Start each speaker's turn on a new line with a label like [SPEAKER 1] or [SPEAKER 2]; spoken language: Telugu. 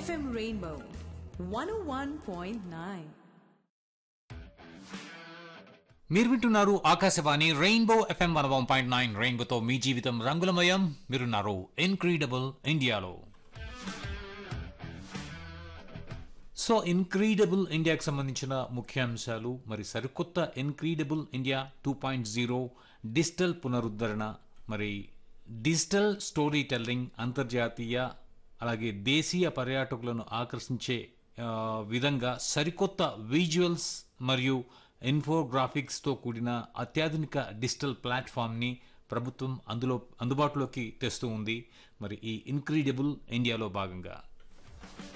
[SPEAKER 1] FM Rainbow 101.9.
[SPEAKER 2] మీరు వింటున్నారు Akashvani rainbow FM one one point nine రెయిన్బోతో మీ జీవితం రంగులమయం మీరున్నారు ఇన్క్రీడబుల్ ఇండియాలో సో ఇన్క్రీడబుల్ ఇండియాకి సంబంధించిన ముఖ్యాంశాలు మరి సరికొత్త incredible India two point zero digital పునరుద్ధరణ మరి డిజిటల్ స్టోరీ టెల్లింగ్ అంతర్జాతీయ అలాగే దేశీయ పర్యాటకులను ఆకర్షించే ఆ, విధంగా సరికొత్త విజువల్స్ మరియు ఇన్ఫోగ్రాఫిక్స్తో కూడిన అత్యాధునిక డిజిటల్ ప్లాట్ఫామ్ని ప్రభుత్వం అందులో అందుబాటులోకి తెస్తూ ఉంది మరి ఈ ఇన్క్రీడబుల్ ఇండియాలో భాగంగా